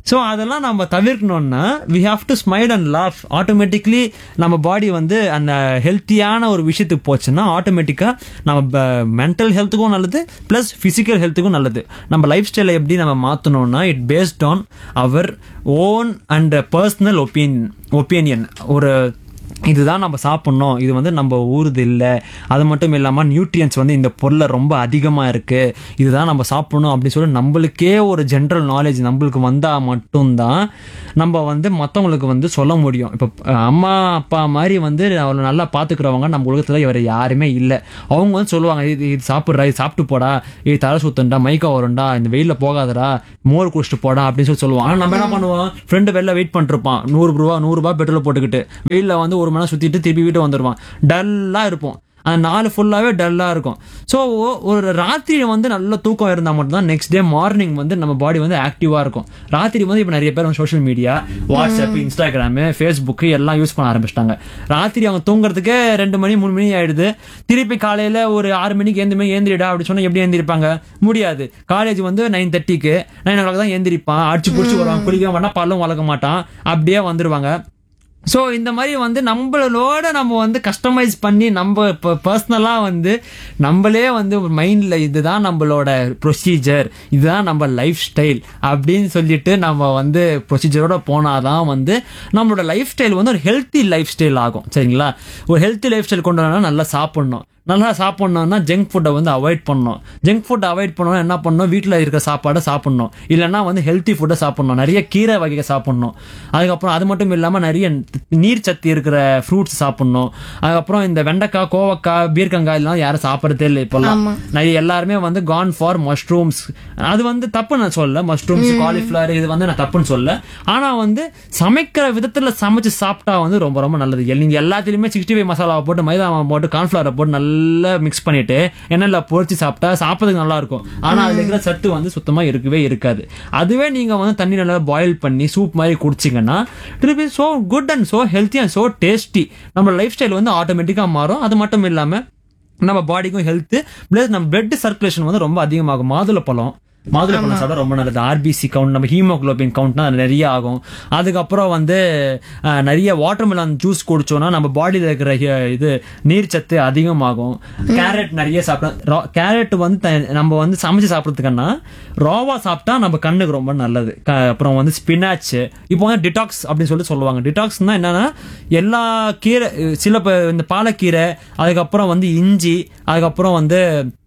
[SPEAKER 1] ஸோ அதெல்லாம் நம்ம தவிர்க்கணும்னா we have to smile and laugh automatically நம்ம பாடி வந்து அந்த ஹெல்த்தியான ஒரு விஷயத்துக்கு போச்சுன்னா ஆட்டோமேட்டிக்காக நம்ம மென்டல் ஹெல்த்துக்கும் நல்லது ப்ளஸ் ஃபிசிக்கல் ஹெல்த்துக்கும் நல்லது நம்ம லைஃப் ஸ்டைலை எப்படி நம்ம மாற்றணும்னா it based on our own and personal opinion opinion ஒரு இதுதான் நம்ம சாப்பிட்ணும் இது வந்து நம்ம ஊருது இல்லை அது மட்டும் இல்லாமல் நியூட்ரியன்ஸ் வந்து இந்த பொருளை ரொம்ப அதிகமாக இருக்குது இதுதான் நம்ம சாப்பிடணும் அப்படின்னு சொல்லி நம்மளுக்கே ஒரு ஜென்ரல் நாலேஜ் நம்மளுக்கு வந்தால் மட்டும்தான் நம்ம வந்து மற்றவங்களுக்கு வந்து சொல்ல முடியும் இப்போ அம்மா அப்பா மாதிரி வந்து அவளை நல்லா பார்த்துக்கிறவங்க நம்ம உலகத்தில் வேறு யாருமே இல்லை அவங்க வந்து சொல்லுவாங்க இது இது சாப்பிட்றா இது சாப்பிட்டு போடா இது தலை சுத்தண்டா மைக்கா வரும்டா இந்த வெயிலில் போகாதடா மோர் குடிச்சிட்டு போடா அப்படின்னு சொல்லி சொல்லுவான் ஆனால் நம்ம என்ன பண்ணுவோம் ஃப்ரெண்டு வெளில வெயிட் பண்ணிருப்பான் நூறு ரூபா நூறுரூபா பெட்ரோல் போட்டுக்கிட்டு வெயிலில் வந்து ஒரு மணி நேரம் சுற்றிட்டு திருப்பி வீட்டு வந்துடுவான் டல்லாக இருப்போம் அந்த நாலு ஃபுல்லாகவே டல்லாக இருக்கும் ஸோ ஒரு ராத்திரி வந்து நல்ல தூக்கம் இருந்தால் மட்டும்தான் நெக்ஸ்ட் டே மார்னிங் வந்து நம்ம பாடி வந்து ஆக்டிவாக இருக்கும் ராத்திரி வந்து இப்போ நிறைய பேர் வந்து social media WhatsApp Instagram Facebook எல்லாம் யூஸ் பண்ண ஆரம்பிச்சிட்டாங்க ராத்திரி அவங்க தூங்குறதுக்கே ரெண்டு மணி மூணு மணி ஆயிடுது திருப்பி காலையில் ஒரு ஆறு மணிக்கு ஏந்து ஏந்திரிடா அப்படி சொன்னால் எப்படி ஏந்திரிப்பாங்க முடியாது காலேஜ் வந்து நைன் தேர்ட்டிக்கு நைன் ஓ தான் ஏந்திரிப்பான் அடிச்சு பிடிச்சி வருவான் குளிக்க மாட்டான் பல்லும் வளர்க்க மாட்டான் அப்படியே வந்துருவாங்க ஸோ இந்த மாதிரி வந்து நம்மளோட நம்ம வந்து கஸ்டமைஸ் பண்ணி நம்ம இப்போ பர்சனலாக வந்து நம்மளே வந்து மைண்டில் இதுதான் நம்மளோட ப்ரொசீஜர் இதுதான் நம்ம லைஃப் ஸ்டைல் அப்படின்னு சொல்லிட்டு நம்ம வந்து ப்ரொசீஜரோட போனாதான் வந்து நம்மளோட லைஃப் ஸ்டைல் வந்து ஒரு ஹெல்த்தி லைஃப் ஸ்டைல் ஆகும் சரிங்களா ஒரு ஹெல்த்தி லைஃப் ஸ்டைல் கொண்டு வரணும்னா நல்லா சாப்பிட்ணும் நல்லா சாப்பிட்ணுன்னா ஜங்க் ஃபுட்டை வந்து அவாய்ட் பண்ணணும் ஜங்க் ஃபுட்டை அவாய்ட் பண்ணணும் என்ன பண்ணணும் வீட்டில் இருக்கிற சாப்பாடை சாப்பிட்ணும் இல்லைன்னா வந்து ஹெல்த்தி ஃபுட்டை சாப்பிட்ணும் நிறைய கீரை வகையை சாப்பிட்ணும் அதுக்கப்புறம் அது மட்டும் இல்லாமல் நிறைய நீர் சத்து இருக்கிற ஃப்ரூட்ஸ் சாப்பிட்ணும் அதுக்கப்புறம் இந்த வெண்டைக்காய் கோவக்காய் பீர்க்கங்காய் எல்லாம் யாரும் சாப்பிட்றதே இல்லை இப்போல்லாம் நிறைய எல்லாருமே வந்து கான் ஃபார் மஷ்ரூம்ஸ் அது வந்து தப்பு நான் சொல்ல மஷ்ரூம்ஸ் காலிஃப்ளவர் இது வந்து நான் தப்புன்னு சொல்ல ஆனால் வந்து சமைக்கிற விதத்தில் சமைச்சு சாப்பிட்டா வந்து ரொம்ப ரொம்ப நல்லது நீங்கள் எல்லாத்துலேயுமே சிக்ஸ்டி ஃபைவ் மசாலாவை போட்டு மைதா மாவு போட்டு கார்ன்ஃப்ளவரை போட்டு நல்லா மிக்ஸ் பண்ணிட்டு எண்ணெயில் பொரிச்சு சாப்பிட்டா சாப்பிட்றதுக்கு நல்லா இருக்கும் ஆனால் அதில் இருக்கிற சத்து வந்து சுத்தமாக இருக்கவே இருக்காது அதுவே நீங்கள் வந்து தண்ணி நல்லா பாயில் பண்ணி சூப் மாதிரி குடிச்சிங்கன்னா it be so good and so healthy and so tasty நம்ம லைஃப் ஸ்டைல் வந்து ஆட்டோமேட்டிக்காக மாறும் அது மட்டும் இல்லாமல் நம்ம பாடிக்கும் ஹெல்த் ப்ளஸ் நம்ம பிளட் சர்க்குலேஷன் வந்து ரொம்ப அதிகமாகும் மாதுளப்பழம் மாதுளப்பழம் சாப்பிட்டா ரொம்ப நல்லது ஆர்பிசி கவுண்ட் நம்ம ஹீமோகுளோபின் கவுண்ட்னா நிறைய ஆகும் அதுக்கப்புறம் வந்து அஹ், நிறைய வாட்டர்மெலன் ஜூஸ் குடிச்சோம்னா நம்ம பாடியில் இருக்கிற ஹி- இது நீர் சத்து அதிகமாகும் கேரட் நிறைய சாப்பிட கேரட் வந்து த- நம்ம வந்து சமைச்சு சாப்பிட்றதுக்குன்னா ராவா சாப்பிட்டா நம்ம கண்ணுக்கு ரொம்ப நல்லது க- அப்புறம் வந்து ஸ்பினாச் இப்போ வந்து டிடாக்ஸ் அப்படின்னு சொல்லி சொல்லுவாங்க டிடாக்ஸ்னா என்னன்னா எல்லா கீரை சில ப- இந்த பாலக்கீரை அதுக்கப்புறம் வந்து இஞ்சி அதுக்கப்புறம் வந்து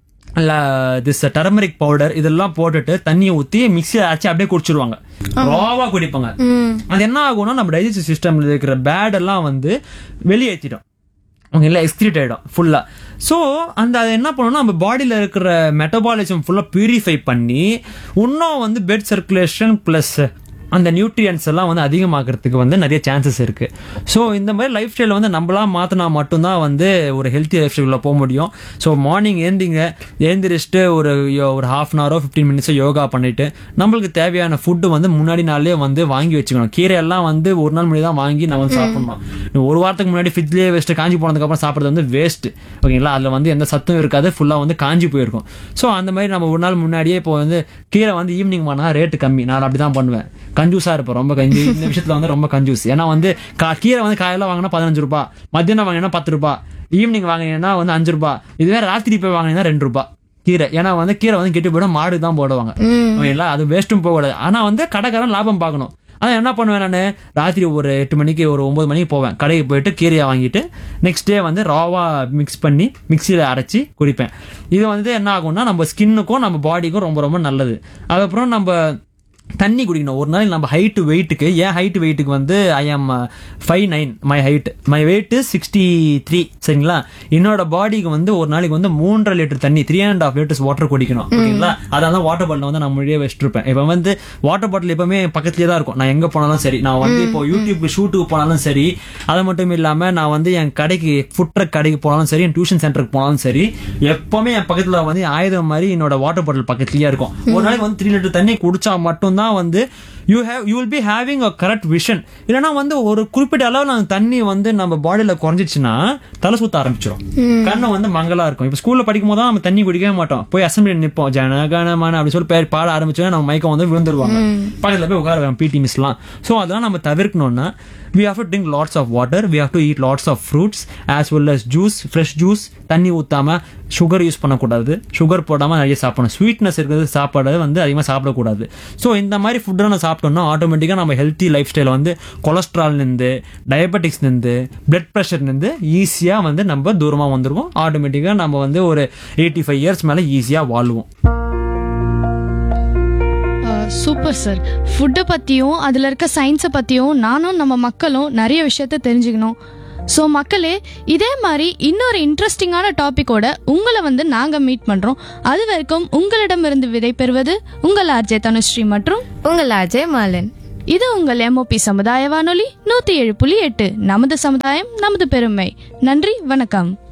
[SPEAKER 1] திஸ் டர்மரிக் பவுடர் இதெல்லாம் போட்டுட்டு தண்ணியை ஊற்றி மிக்சியில் அரைச்சி அப்படியே குடிச்சிருவாங்க ராவா குடிப்பாங்க அது என்ன ஆகும்னா நம்ம டைஜஸ்டிவ் சிஸ்டம்ல இருக்கிற பேட் எல்லாம் வந்து வெளியேற்றிடும் அவங்க எல்லாம் எக்ஸ்கிரீட் ஆகிடும் ஃபுல்லாக ஸோ அந்த அது என்ன பண்ணணும்னா நம்ம பாடியில் இருக்கிற மெட்டபாலிசம் ஃபுல்லாக பியூரிஃபை பண்ணி இன்னும் வந்து பெட் சர்க்குலேஷன் ப்ளஸ் அந்த நியூட்ரியன்ஸ் எல்லாம் வந்து அதிகமாகிறதுக்கு வந்து நிறைய சான்சஸ் இருக்கு ஸோ இந்த மாதிரி லைஃப் ஸ்டைலை வந்து நம்மளா மாற்றினா மட்டும்தான் வந்து ஒரு ஹெல்த்தி லைஃப் ஸ்டைலில் போக முடியும் ஸோ மார்னிங் ஏந்திங்க ஏந்திரிச்சிட்டு ஒரு யோ- ஒரு ஹாஃப் அன் ஹவரோ ஃபிஃப்டீன் மினிட்ஸோ யோகா பண்ணிட்டு நம்மளுக்கு தேவையான ஃபுட்டு வந்து முன்னாடி நாள்லயே வந்து வாங்கி வச்சுக்கணும் கீரை எல்லாம் வந்து ஒரு நாள் முன்னாடி தான் வாங்கி நம்ம வந்து சாப்பிடணும் ஒரு வாரத்துக்கு முன்னாடி ஃப்ரிட்ஜ்லேயே வச்சுட்டு காஞ்சி போனதுக்கப்புறம் சாப்பிட்றது வந்து வேஸ்ட் ஓகேங்களா அதில் வந்து எந்த சத்தும் இருக்காது ஃபுல்லாக வந்து காஞ்சி போயிருக்கும் ஸோ அந்த மாதிரி நம்ம ஒரு நாள் முன்னாடியே இப்போ வந்து கீரை வந்து ஈவினிங் பண்ணால் ரேட்டு கம்மி நான் அப்படி தான் பண்ணுவேன் கஞ்சூஸாக இருப்பேன் ரொம்ப கஞ்சி இந்த விஷயத்தில் வந்து ரொம்ப கஞ்சூஸ் ஏன்னா வந்து கா- கீரை வந்து காலையில் வாங்கினா பதினஞ்சு ரூபாய் மத்தியானம் வாங்கினா பத்து ரூபாய் ஈவினிங் வாங்கினீங்கன்னா வந்து அஞ்சு ரூபாய் இதுவே ராத்திரி போய் வாங்கினீங்கன்னா ரெண்டு ரூபாய் கீரை ஏன்னா வந்து கீரை வந்து கெட்டு போயிடும் மாடு தான் போடுவாங்க ஓகேங்களா அது வேஸ்ட்டும் போகக்கூடாது ஆனால் வந்து கடைக்காரன் லாபம் பார்க்கணும் அதான் என்ன பண்ணுவேன் நான் ராத்திரி ஒரு எட்டு மணிக்கு ஒரு ஒன்பது மணிக்கு போவேன் கடைக்கு போயிட்டு கீரையை வாங்கிட்டு நெக்ஸ்ட் டே வந்து ராவா மிக்ஸ் பண்ணி மிக்சியில் அரைச்சி குடிப்பேன் இது வந்து என்ன ஆகும்னா நம்ம ஸ்கின்னுக்கும் நம்ம பாடிக்கும் ரொம்ப ரொம்ப நல்லது அதுக்கப்புறம் நம்ம தண்ணி குடிக்கணும் ஒரு நாள் நம்ம ஹைட் வெயிட்டுக்கு ஏன் ஹைட் வெயிட்டுக்கு வந்து I am five nine my height my weight sixty three சரிங்களா என்னோட பாடிக்கு வந்து ஒரு நாளைக்கு வந்து மூன்றரை லிட்டர் தண்ணி three and half litres water குடிக்கணும் ஓகேங்களா அதான் வாட்டர் பாட்டில் வந்து நான் முன்னாடியே வச்சிருப்பேன் இப்போ வந்து வாட்டர் பாட்டில் எப்பவுமே பக்கத்துலேயே தான் இருக்கும் நான் எங்கே போனாலும் சரி நான் வந்து இப்போ யூடியூப் ஷூட்டுக்கு போனாலும் சரி அது மட்டும் இல்லாமல் நான் வந்து என் கடைக்கு ஃபுட் ட்ரக் கடைக்கு போனாலும் சரி என் டியூஷன் சென்டருக்கு போனாலும் சரி எப்பவுமே என் பக்கத்தில் வந்து ஆயுதம் மாதிரி என்னோட வாட்டர் பாட்டில் பக்கத்துலயே இருக்கும் ஒரு நாளைக்கு வந்து த்ரீ லிட்டர் தண்ணி குடிச்சா மட்டும்தான் வந்து you have you will be having a correct vision இல்லைன்னா வந்து ஒரு குறிப்பிட்ட அளவு அந்த தண்ணி வந்து நம்ம பாடியில குறைஞ்சிச்சுன்னா தலை சுத்த ஆரம்பிச்சிடும் கண்ணு வந்து மங்கலா இருக்கும் இப்போ ஸ்கூல்ல படிக்கும் போது நம்ம தண்ணி குடிக்கவே மாட்டோம் போய் அசம்பிளி நிற்போம் ஜனகணமான அப்படி சொல்லி பேர் பாட ஆரம்பிச்சோன்னா நம்ம மயக்கம் வந்து விழுந்துருவாங்க பக்கத்துல போய் உட்கார பிடி மிஸ்லாம் ஸோ அதெல்லாம் நம்ம தவிர்க்கணும்னா we have to drink lots of water we have to eat lots of fruits as well as juice fresh juice தண்ணி ஊத்தாம சுகர் யூஸ் பண்ணக்கூடாது சுகர் போடாம நிறைய சாப்பிடணும் ஸ்வீட்னஸ் இருக்கிறது சாப்பாடு வந்து அதிகமாக சாப்பிடக்கூடாது ஸோ இந்த மாதிரி ஃபுட்டை நம்ம சாப்பிட்டோம்னா ஆட்டோமேட்டிக்காக நம்ம ஹெல்த்தி லைஃப் ஸ்டைல் வந்து கொலஸ்ட்ரால்லேருந்து டயபெட்டிக்ஸ்லேருந்து பிளட் ப்ரெஷர்லேருந்து ஈஸியாக வந்து நம்ம தூரமாக வந்துடுவோம் ஆட்டோமேட்டிக்காக நம்ம வந்து ஒரு எயிட்டி ஃபைவ் இயர்ஸ் மேலே ஈஸியாக வாழ்வோம்
[SPEAKER 3] சூப்பர் சார் ஃபுட்டை பற்றியும் அதில் இருக்க சயின்ஸை பற்றியும் நானும் நம்ம மக்களும் நிறைய விஷயத்த தெரிஞ்சுக்கணும் ஸோ மக்களே இதே மாதிரி இன்னொரு இன்ட்ரெஸ்டிங்கான டாப்பிக்கோட உங்களை வந்து நாங்கள் மீட் பண்ணுறோம் அது வரைக்கும் உங்களிடமிருந்து விடை பெறுவது உங்கள் ஆர்ஜே தனுஸ்ரீ மற்றும்
[SPEAKER 2] உங்கள் அஜய் மாலன்
[SPEAKER 3] இது உங்கள் எம்ஓபி சமுதாய வானொலி நூற்றி ஏழு புள்ளி எட்டு நமது சமுதாயம் நமது பெருமை நன்றி வணக்கம்